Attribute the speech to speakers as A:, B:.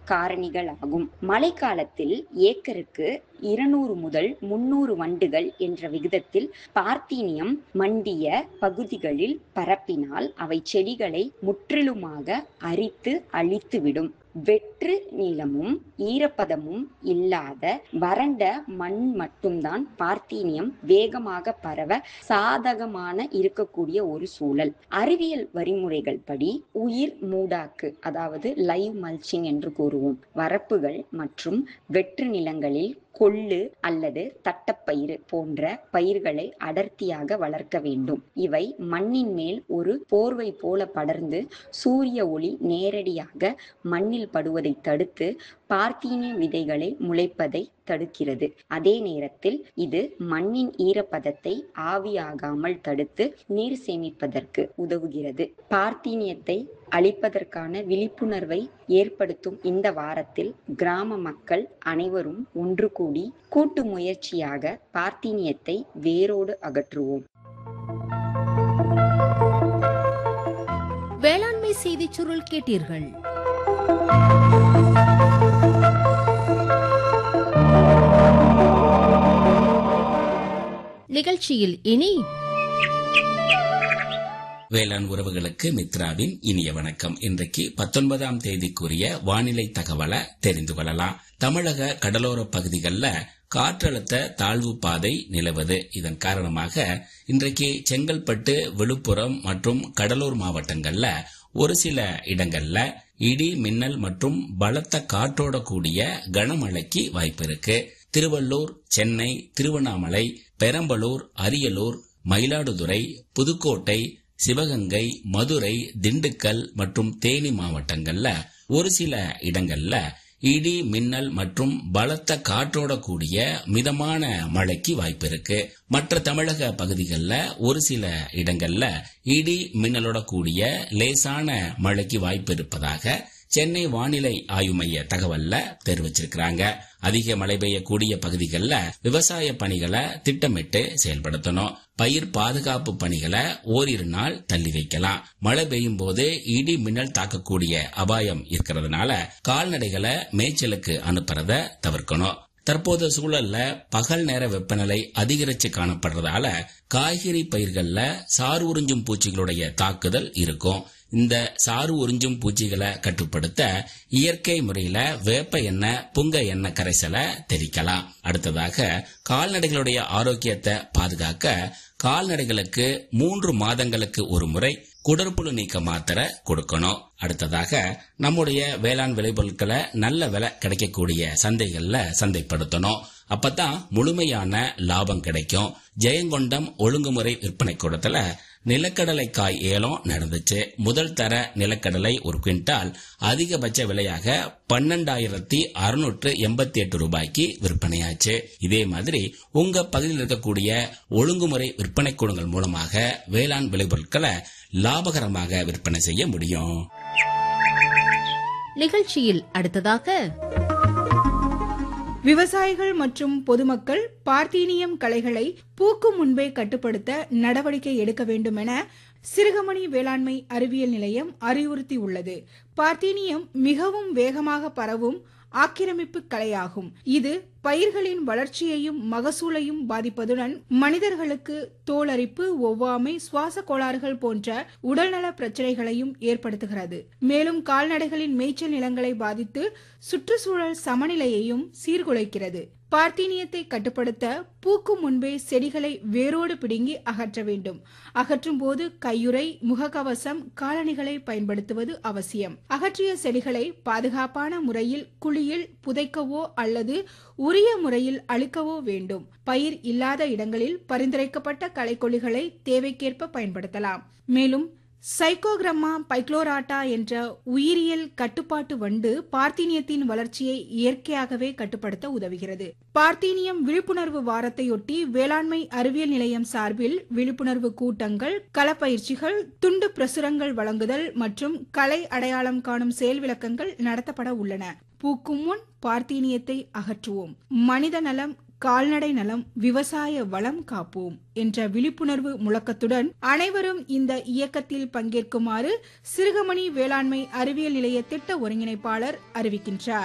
A: காரணிகள் ஆகும் மழைக்காலத்தில் ஏக்கருக்கு இருநூறு முதல் முன்னூறு வண்டுகள் என்ற விகிதத்தில் பார்த்தீனியம் மண்டிய பகுதிகளில் பரப்பினால் அவை செடிகளை முற்றிலுமாக அரித்து அழித்துவிடும் வெற்று நீளமும் ஈரப்பதமும் இல்லாத வறண்ட மண் மட்டும்தான் பார்த்தீனியம் வேகமாக பரவ சாதகமான இருக்கக்கூடிய ஒரு சூழல் அறிவியல் வழிமுறைகள் படி உயிர் மூடாக்கு அதாவது லைவ் மல்ச்சிங் என்று கூறுவோம் வரப்புகள் மற்றும் வெற்று நிலங்களில் கொள்ளு அல்லது தட்டப்பயிறு போன்ற பயிர்களை அடர்த்தியாக வளர்க்க வேண்டும் இவை மண்ணின் மேல் ஒரு போர்வை போல படர்ந்து சூரிய ஒளி நேரடியாக மண்ணில் படுவதை தடுத்து பார்த்தீனிய விதைகளை முளைப்பதை தடுக்கிறது அதே நேரத்தில் இது மண்ணின் ஈரப்பதத்தை ஆவியாகாமல் தடுத்து நீர் சேமிப்பதற்கு உதவுகிறது பார்த்தீனியத்தை அழிப்பதற்கான விழிப்புணர்வை ஏற்படுத்தும் இந்த வாரத்தில் கிராம மக்கள் அனைவரும் ஒன்று கூடி கூட்டு முயற்சியாக பார்த்தீனியத்தை வேரோடு அகற்றுவோம்
B: வேளாண்மை செய்திச் சுருள் கேட்டீர்கள் நிகழ்ச்சியில் இனி
C: வேளாண் உறவுகளுக்கு மித்ராவின் இனிய வணக்கம் இன்றைக்கு பத்தொன்பதாம் தேதிக்குரிய வானிலை தகவலை தெரிந்து கொள்ளலாம் தமிழக கடலோர பகுதிகளில் காற்றழுத்த தாழ்வு பாதை நிலவுது இதன் காரணமாக இன்றைக்கு செங்கல்பட்டு விழுப்புரம் மற்றும் கடலூர் மாவட்டங்கள்ல ஒரு சில இடங்கள்ல இடி மின்னல் மற்றும் பலத்த காற்றோட கூடிய கனமழைக்கு வாய்ப்பு இருக்கு திருவள்ளூர் சென்னை திருவண்ணாமலை பெரம்பலூர் அரியலூர் மயிலாடுதுறை புதுக்கோட்டை சிவகங்கை மதுரை திண்டுக்கல் மற்றும் தேனி மாவட்டங்கள்ல ஒரு சில இடங்கள்ல இடி மின்னல் மற்றும் பலத்த காற்றோட கூடிய மிதமான மழைக்கு வாய்ப்பு இருக்கு மற்ற தமிழக பகுதிகளில் ஒரு சில இடங்கள்ல இடி மின்னலோட கூடிய லேசான மழைக்கு வாய்ப்பு இருப்பதாக சென்னை வானிலை ஆய்வு மைய தகவல்ல தெரிவிச்சிருக்கிறாங்க அதிக மழை பெய்யக்கூடிய பகுதிகளில் விவசாய பணிகளை திட்டமிட்டு செயல்படுத்தணும் பயிர் பாதுகாப்பு பணிகளை ஓரிரு நாள் தள்ளி வைக்கலாம் மழை பெய்யும் போது இடி மின்னல் தாக்கக்கூடிய அபாயம் இருக்கிறதுனால கால்நடைகளை மேய்ச்சலுக்கு அனுப்புறத தவிர்க்கணும் தற்போது சூழல்ல பகல் நேர வெப்பநிலை அதிகரிச்சு காணப்படுறதால காய்கறி பயிர்கள்ல சாறு உறிஞ்சும் பூச்சிகளுடைய தாக்குதல் இருக்கும் இந்த சாறு உறிஞ்சும் பூச்சிகளை கட்டுப்படுத்த இயற்கை முறையில வேப்ப எண்ணெய் புங்க எண்ணெய் கரைசலை தெளிக்கலாம் அடுத்ததாக கால்நடைகளுடைய ஆரோக்கியத்தை பாதுகாக்க கால்நடைகளுக்கு மூன்று மாதங்களுக்கு ஒரு முறை குடற்புழு நீக்க மாத்திரை கொடுக்கணும் அடுத்ததாக நம்முடைய வேளாண் விளைபொருட்களை நல்ல விலை கிடைக்கக்கூடிய சந்தைகள்ல சந்தைப்படுத்தணும் அப்பதான் முழுமையான லாபம் கிடைக்கும் ஜெயங்கொண்டம் ஒழுங்குமுறை விற்பனை கூடத்துல நிலக்கடலை காய் ஏலம் நடந்துச்சு முதல் தர நிலக்கடலை ஒரு குவிண்டால் அதிகபட்ச விலையாக பன்னெண்டாயிரத்தி அறுநூற்று எண்பத்தி எட்டு ரூபாய்க்கு விற்பனையாச்சு இதே மாதிரி உங்க பகுதியில் இருக்கக்கூடிய ஒழுங்குமுறை விற்பனை கூடங்கள் மூலமாக வேளாண் விளைபொருட்களை லாபகரமாக விற்பனை செய்ய முடியும்
B: நிகழ்ச்சியில் அடுத்ததாக
D: விவசாயிகள் மற்றும் பொதுமக்கள் பார்த்தீனியம் களைகளை பூக்கும் முன்பே கட்டுப்படுத்த நடவடிக்கை எடுக்க வேண்டும் என சிறுகமணி வேளாண்மை அறிவியல் நிலையம் அறிவுறுத்தியுள்ளது பார்த்தீனியம் மிகவும் வேகமாக பரவும் ஆக்கிரமிப்பு கலையாகும் இது பயிர்களின் வளர்ச்சியையும் மகசூலையும் பாதிப்பதுடன் மனிதர்களுக்கு தோலரிப்பு ஒவ்வாமை சுவாச கோளாறுகள் போன்ற உடல்நல பிரச்சனைகளையும் ஏற்படுத்துகிறது மேலும் கால்நடைகளின் மேய்ச்சல் நிலங்களை பாதித்து சுற்றுச்சூழல் சமநிலையையும் சீர்குலைக்கிறது பார்த்தீனியத்தை கட்டுப்படுத்த பூக்கும் முன்பே செடிகளை வேரோடு பிடுங்கி அகற்ற வேண்டும் அகற்றும் போது கையுறை முகக்கவசம் காலணிகளை பயன்படுத்துவது அவசியம் அகற்றிய செடிகளை பாதுகாப்பான முறையில் குழியில் புதைக்கவோ அல்லது உரிய முறையில் அழிக்கவோ வேண்டும் பயிர் இல்லாத இடங்களில் பரிந்துரைக்கப்பட்ட களைக்கொல்லிகளை தேவைக்கேற்ப பயன்படுத்தலாம் மேலும் சைக்கோகிரம்மா பைக்ளோராட்டா என்ற உயிரியல் கட்டுப்பாட்டு வண்டு பார்த்தீனியத்தின் வளர்ச்சியை இயற்கையாகவே கட்டுப்படுத்த உதவுகிறது பார்த்தீனியம் விழிப்புணர்வு வாரத்தையொட்டி வேளாண்மை அறிவியல் நிலையம் சார்பில் விழிப்புணர்வு கூட்டங்கள் களப்பயிற்சிகள் துண்டு பிரசுரங்கள் வழங்குதல் மற்றும் கலை அடையாளம் காணும் செயல் விளக்கங்கள் நடத்தப்பட உள்ளன பூக்கும் முன் பார்த்தீனியத்தை அகற்றுவோம் மனித நலம் கால்நடை நலம் விவசாய வளம் காப்போம் என்ற விழிப்புணர்வு முழக்கத்துடன் அனைவரும் இந்த இயக்கத்தில் பங்கேற்குமாறு சிறுகமணி வேளாண்மை அறிவியல் நிலைய திட்ட ஒருங்கிணைப்பாளர் அறிவிக்கின்றார்